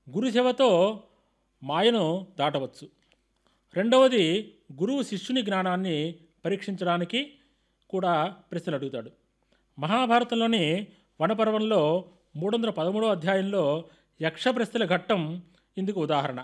గురుసేవతో మాయను దాటవచ్చు రెండవది గురువు శిష్యుని జ్ఞానాన్ని పరీక్షించడానికి కూడా ప్రశ్నలు అడుగుతాడు మహాభారతంలోని వనపర్వంలో మూడు వందల పదమూడవ అధ్యాయంలో యక్ష ప్రశ్నల ఘట్టం ఇందుకు ఉదాహరణ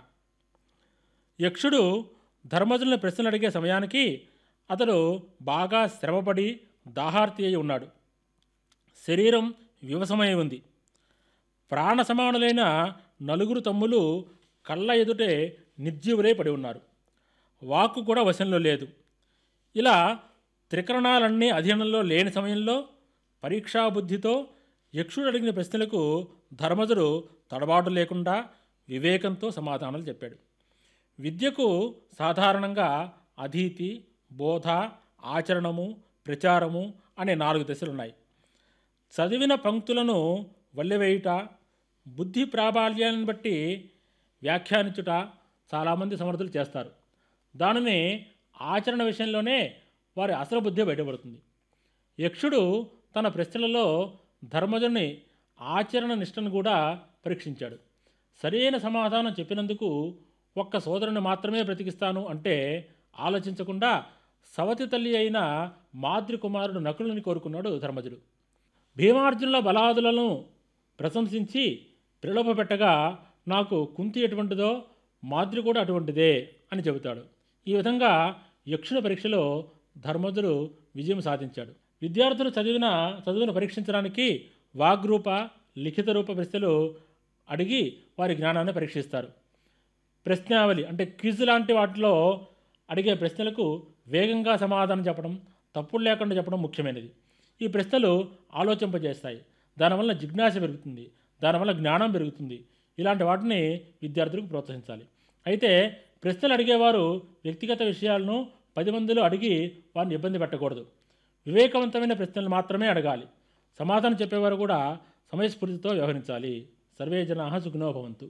యక్షుడు ధర్మజులను ప్రశ్నలు అడిగే సమయానికి అతడు బాగా శ్రమపడి దాహార్తి అయి ఉన్నాడు శరీరం వివసమై ఉంది ప్రాణ సమానులైన నలుగురు తమ్ములు కళ్ళ ఎదుటే నిర్జీవులై పడి ఉన్నారు వాక్కు కూడా వశంలో లేదు ఇలా త్రికరణాలన్నీ అధీనంలో లేని సమయంలో పరీక్షాబుద్ధితో యక్షుడు అడిగిన ప్రశ్నలకు ధర్మజుడు తడబాటు లేకుండా వివేకంతో సమాధానాలు చెప్పాడు విద్యకు సాధారణంగా అధీతి బోధ ఆచరణము ప్రచారము అనే నాలుగు దశలున్నాయి చదివిన పంక్తులను వల్లెవేయుట బుద్ధి ప్రాబల్యాన్ని బట్టి వ్యాఖ్యానించుట చాలామంది సమర్థులు చేస్తారు దానిని ఆచరణ విషయంలోనే వారి అసలు బుద్ధి బయటపడుతుంది యక్షుడు తన ప్రశ్నలలో ధర్మజుని ఆచరణ నిష్టను కూడా పరీక్షించాడు సరైన సమాధానం చెప్పినందుకు ఒక్క సోదరుని మాత్రమే బ్రతికిస్తాను అంటే ఆలోచించకుండా సవతి తల్లి అయిన మాద్రి కుమారుడు నకులుని కోరుకున్నాడు ధర్మజుడు భీమార్జునుల బలాదులను ప్రశంసించి ప్రలోభపెట్టగా నాకు కుంతి ఎటువంటిదో మాద్రి కూడా అటువంటిదే అని చెబుతాడు ఈ విధంగా యక్షుని పరీక్షలో ధర్మజుడు విజయం సాధించాడు విద్యార్థులు చదివిన చదువును పరీక్షించడానికి వాగ్రూప లిఖిత రూప ప్రశ్నలు అడిగి వారి జ్ఞానాన్ని పరీక్షిస్తారు ప్రశ్నావళి అంటే క్విజ్ లాంటి వాటిలో అడిగే ప్రశ్నలకు వేగంగా సమాధానం చెప్పడం తప్పులు లేకుండా చెప్పడం ముఖ్యమైనది ఈ ప్రశ్నలు ఆలోచింపజేస్తాయి దానివల్ల జిజ్ఞాస పెరుగుతుంది దానివల్ల జ్ఞానం పెరుగుతుంది ఇలాంటి వాటిని విద్యార్థులకు ప్రోత్సహించాలి అయితే ప్రశ్నలు అడిగేవారు వ్యక్తిగత విషయాలను పది మందిలో అడిగి వారిని ఇబ్బంది పెట్టకూడదు వివేకవంతమైన ప్రశ్నలు మాత్రమే అడగాలి సమాధానం చెప్పేవారు కూడా సమయస్ఫూర్తితో వ్యవహరించాలి సర్వే జనా సుఖినో భవంతు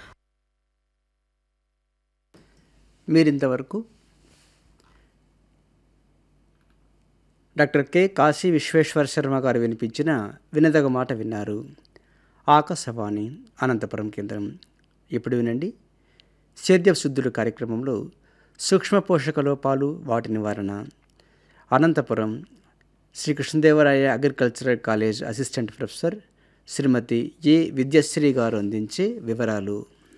మీరింతవరకు డాక్టర్ కె కాశీ విశ్వేశ్వర శర్మ గారు వినిపించిన వినదగ మాట విన్నారు ఆకాశవాణి అనంతపురం కేంద్రం ఇప్పుడు వినండి సేద్య శుద్ధుడు కార్యక్రమంలో సూక్ష్మ పోషక లోపాలు వాటి నివారణ Anantapur Shri Krishnadevaraya agricultural college assistant professor Shrimati A Vidyasri గారు అందించే వివరాలు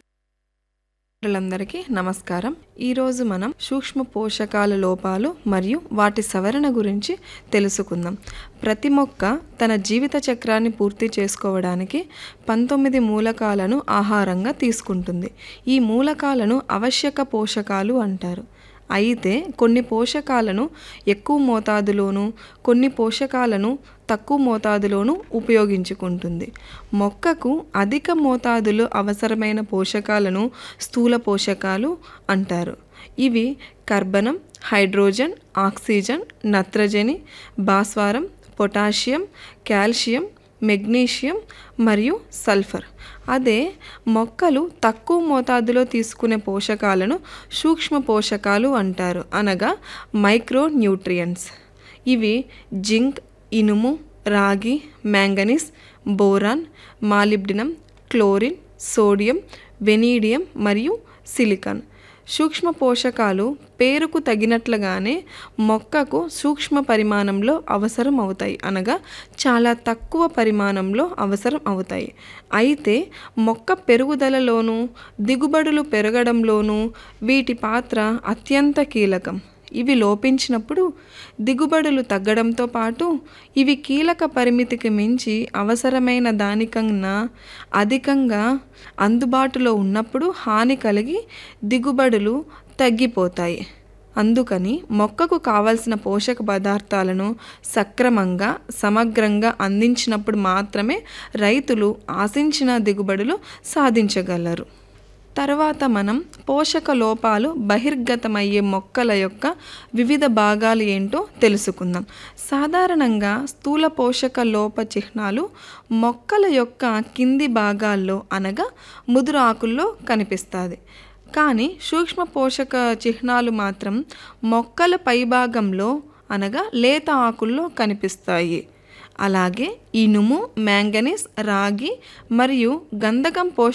మిత్రులందరికీ నమస్కారం ఈరోజు మనం సూక్ష్మ పోషకాల లోపాలు మరియు వాటి సవరణ గురించి తెలుసుకుందాం ప్రతి మొక్క తన జీవిత చక్రాన్ని పూర్తి చేసుకోవడానికి పంతొమ్మిది మూలకాలను ఆహారంగా తీసుకుంటుంది ఈ మూలకాలను ఆవశ్యక పోషకాలు అంటారు అయితే కొన్ని పోషకాలను ఎక్కువ మోతాదులోను కొన్ని పోషకాలను తక్కువ మోతాదులోను ఉపయోగించుకుంటుంది మొక్కకు అధిక మోతాదులో అవసరమైన పోషకాలను స్థూల పోషకాలు అంటారు ఇవి కర్బనం హైడ్రోజన్ ఆక్సిజన్ నత్రజని భాస్వరం పొటాషియం కాల్షియం మెగ్నీషియం మరియు సల్ఫర్ అదే మొక్కలు తక్కువ మోతాదులో తీసుకునే పోషకాలను సూక్ష్మ పోషకాలు అంటారు అనగా మైక్రో న్యూట్రియంట్స్ ఇవి జింక్ ఇనుము రాగి manganese boron molybdenum chlorine sodium vanadium మరియు సిలికాన్ సూక్ష్మ పోషకాలు పేరుకు తగినట్లుగానే మొక్కకు సూక్ష్మ పరిమాణంలో అవసరం అవుతాయి అనగా చాలా తక్కువ పరిమాణంలో అవసరం అవుతాయి అయితే మొక్క పెరుగుదలలోనూ దిగుబడులు పెరగడంలోనూ వీటి పాత్ర అత్యంత కీలకం ఇవి లోపించినప్పుడు దిగుబడులు తగ్గడంతో పాటు ఇవి కీలక పరిమితికి మించి అవసరమైన దానికన్నా అధికంగా అందుబాటులో ఉన్నప్పుడు హాని కలిగి దిగుబడులు తగ్గిపోతాయి అందుకని మొక్కకు కావలసిన పోషక పదార్థాలను సక్రమంగా సమగ్రంగా అందించినప్పుడు మాత్రమే రైతులు ఆశించిన దిగుబడులు సాధించగలరు తర్వాత మనం పోషక లోపాలు బహిర్గతమయ్యే మొక్కల యొక్క వివిధ భాగాలు ఏంటో తెలుసుకుందాం సాధారణంగా స్థూల పోషక లోప చిహ్నాలు మొక్కల యొక్క కింది భాగాల్లో అనగా ముదురు ఆకుల్లో కనిపిస్తుంది కానీ సూక్ష్మ పోషక చిహ్నాలు మాత్రం మొక్కల పైభాగంలో అనగా లేత ఆకుల్లో కనిపిస్తాయి అలాగే ఇనుము మ్యాంగనీస్ రాగి మరియు గంధకం పోషక